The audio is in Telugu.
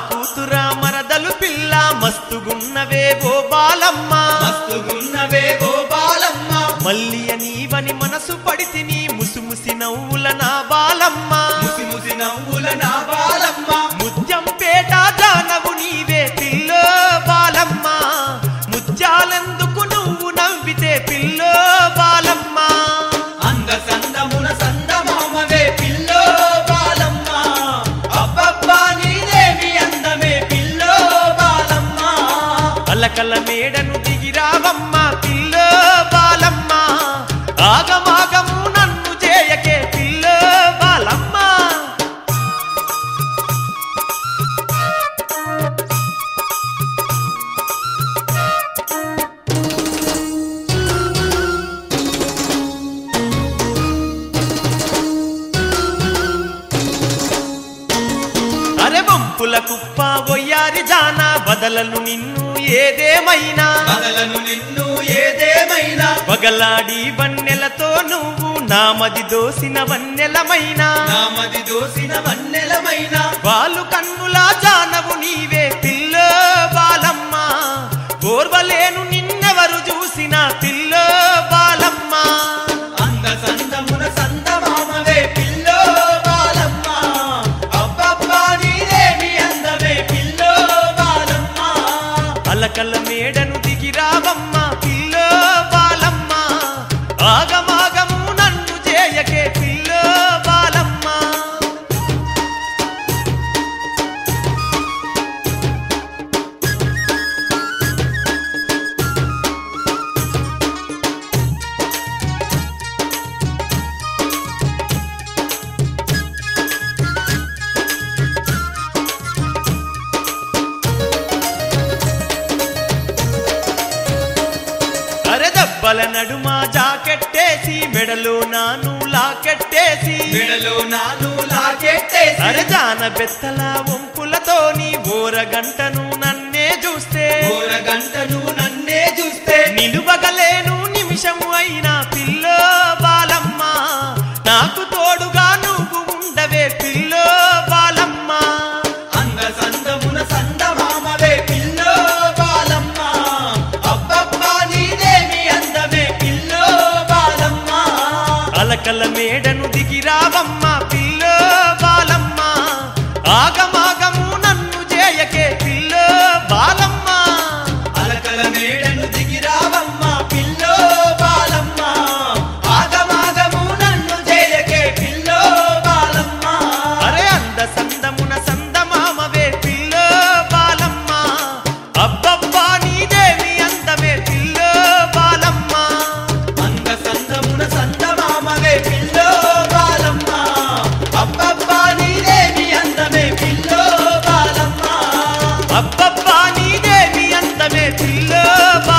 కూతురా మరదలు పిల్ల మస్తుగున్నవే ఓ బాలమ్మ మస్తుగున్నవే గోపాలమ్మ మల్లి నీవని మనసు పడితిని ముసిముసి నవ్వుల నా బాలమ్మ ముసి ముసి నవ్వుల నా బాలమ్మ ముత్యం పేట జానవు నీవే పిల్లో బాలమ్మ ముత్యాలెందుకు నువ్వు నవ్వితే పిల్లో బాలమ్మ అంద సందమున సందమామవే పిల్లో బాలమ్మ అబ్బబ్బా నీదేవి అందమే పిల్లో బాలమ్మ అలకల మేడను దిగిరావమ్మ పిల్లో బాలమ్మ ఆగమాగము నన్ను చేయకే పిల్లో బాలమ్మ అరే వంపుల కుప్ప ఒయ్యారి జానా బదలను నిన్ను ఏదేమైనా బదలను నిన్ను ఏదేమైనా పగలాడి వన్నెలతో నువ్వు నామది దోసిన వన్నెలమైనా నామది దోసిన వన్నెలమైన వాళ్ళు కన్నులా జానవు నీవే పిల్ల బాలమ్మ ఓర్వలేను నిన్నెవరు చూసిన పిల్ల బాలమ్మ అంద సందమున సందమామవే పిల్లో బాలమ్మ అబ్బబ్బా నీదేవి అందమే పిల్లో బాలమ్మ అలకల మేడను దిగిరావమ్మ పిల్ల బాలమ్మ ఆగమాగము నన్ను చేయకే పిల్ల బాలమ్మ అరె దెబ్బల నడుమ జాకెట్టేసి మెడలో నాను లాకెట్టేసి మెడలో నాను లాకెట్టేసి అరె జాన బెత్తల వంపులతోని ఓరగంటను నన్నే చూస్తే గంటను నన్నే చూస్తే నిలువగలేను నిమిషము అయినా పిల్ల బాలమ్మ నాకు తోడుగా నువ్వు ఉండవే పిల్ల బాలమ్మ అంద సందమున సందమామవే పిల్లో బాలమ్మ అబ్బబ్బా నీదేవి అందమే పిల్లో బాలమ్మ అలకల మేడను దిగిరావమ్మ పిల్ల బాలమ్మ ఆగమాగము నన్ను చేయకే పిల్ల బాలమ్మ అలకల మేడను దిగిరావమ్మ పిల్లో బాలమ్మ ఆగమాగము నన్ను చేయకే పిల్లో బాలమ్మ అరే అంద సందమున సందమామవే పిల్ల బాలమ్మ అబ్బబ్బా నీదేవి అందమే పిల్ల బాలమ్మ అంద సందమున సందమామవే పిల్లో బాలమ్మ అబ్బబ్బా నీదేవి అందమే పిల్లో బాలమ్మ అబ్బబ్బా నీదేవి అందమే పిల్ల